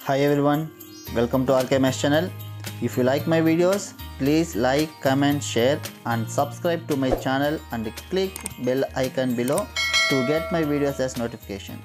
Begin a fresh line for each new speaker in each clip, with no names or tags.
Hi everyone, welcome to RKMS channel. If you like my videos, please like, comment, share and subscribe to my channel and click bell icon below to get my videos as notification.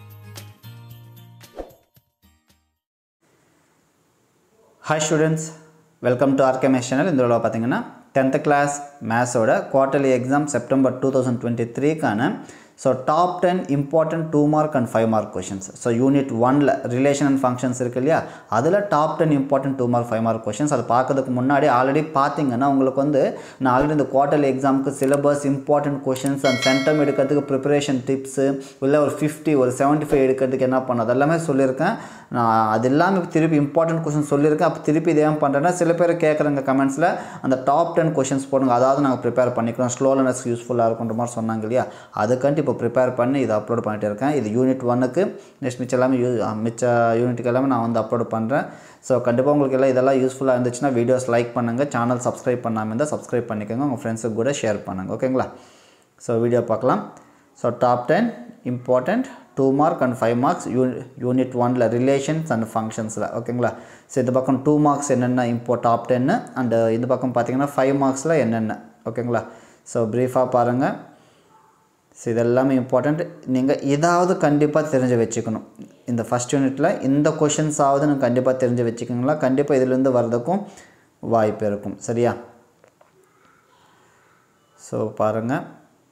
Hi students welcome to RK Maths channel இந்த தடவை பார்த்தீங்கன்னா tenth class மேத்ஸோட quarterly exam September two thousand twenty த்ரீக்கான so top ten important two mark and five mark questions so unit ஒனில் relation and functions இருக்கு இல்லையா அதில் top ten important two mark five mark questions அது பார்க்கறதுக்கு முன்னாடி already பார்த்தீங்கன்னா உங்களுக்கு வந்து நான் ஆல்ரெடி இந்த குவார்ட்டர்லி எக்ஸாமுக்கு syllabus important questions and centum எடுக்கிறதுக்கு ப்ரிப்பரேஷன் டிப்ஸு இல்லை ஒரு ஃபிஃப்டி ஒரு செவன்ட்டி ஃபைவ் எடுக்கிறதுக்கு என்ன பண்ணது அதெல்லாமே சொல்லியிருக்கேன் நான் அது எல்லாமே திருப்பி இம்பார்ட்டன்ட் கொஷின் சொல்லியிருக்கேன் அப்போ திருப்பி இதே பண்ணுறேன்னா சில பேர் கேட்குறாங்க கமெண்ட்ஸில் அந்த டாப் டென் கொஷின்ஸ் போடுங்க அதாவது நாங்கள் ப்ரிப்பேர் பண்ணிக்கிறோம் ஸ்லோலனஸ் யூஸ்ஃபுல்லாக இருக்குன்ற மாதிரி சொன்னாங்க இல்லையா அதுக்காண்டி இப்போ ப்ரிப்பேர் பண்ணி இதை அப்லோட் பண்ணிட்டு இருக்கேன் இது யூனிட் ஒன்னுக்கு நெக்ஸ்ட் மிச்சம் எல்லாமே யூ மிச்ச யூனிட்டுக்கு எல்லாமே நான் வந்து அப்லோட் பண்ணுறேன் ஸோ கண்டிப்பாக உங்களுக்கு எல்லாம் இதெல்லாம் யூஸ்ஃபுல்லாக இருந்துச்சுன்னா வீடியோஸ் லைக் பண்ணுங்கள் சேனல் சப்ஸ்கிரைப் பண்ணாமல் இருந்தால் சப்ஸ்கிரைப் பண்ணிக்கோங்க உங்கள் ஃப்ரெண்ட்ஸுக்கு கூட ஷேர் பண்ணுங்கள் ஓகேங்களா ஸோ வீடியோ பார்க்கலாம் so top ten important two mark and five marks you unit ஒனில் ரிலேஷன்ஸ் அண்ட் ஃபங்க்ஷன்ஸில் ஓகேங்களா ஸோ இந்த பக்கம் டூ மார்க்ஸ் என்னென்ன இம்போ டாப் டென்னு அண்டு இந்த பக்கம் பார்த்தீங்கன்னா ஃபைவ் மார்க்ஸில் என்னென்ன ஓகேங்களா ஸோ ப்ரீஃபாக பாருங்கள் ஸோ இதெல்லாமே இம்பார்ட்டண்ட் நீங்கள் இதாவது கண்டிப்பாக தெரிஞ்சு வச்சுக்கணும் இந்த ஃபஸ்ட் யூனிட்டில் இந்த கொஷின்ஸாவது நீங்கள் கண்டிப்பாக தெரிஞ்சு வச்சுக்கோங்களா கண்டிப்பாக இதுலேருந்து வர்றதுக்கும் வாய்ப்பு இருக்கும் சரியா ஸோ பாருங்கள்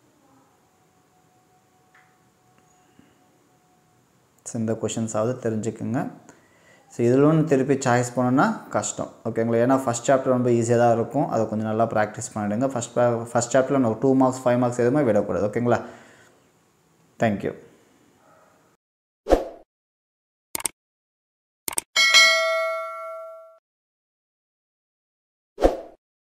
ஸோ இந்த கொஷின்ஸாவது தெரிஞ்சுக்குங்க ஸோ இதில் ஒன்று திருப்பி சாய்ஸ் பண்ணணுன்னா கஷ்டம் ஓகேங்களா ஏன்னா ஃபஸ்ட் சாப்டர் ரொம்ப ஈஸியாக தான் இருக்கும் அதை கொஞ்சம் நல்லா ப்ராக்டிஸ் பண்ணிவிடுங்க ஃபஸ்ட் ஃபஸ்ட் சாப்டரில் நம்ம டூ மார்க்ஸ் ஃபைவ் மார்க்ஸ் எதுவுமே விடக்கூடாது ஓகேங்களா தேங்க்யூ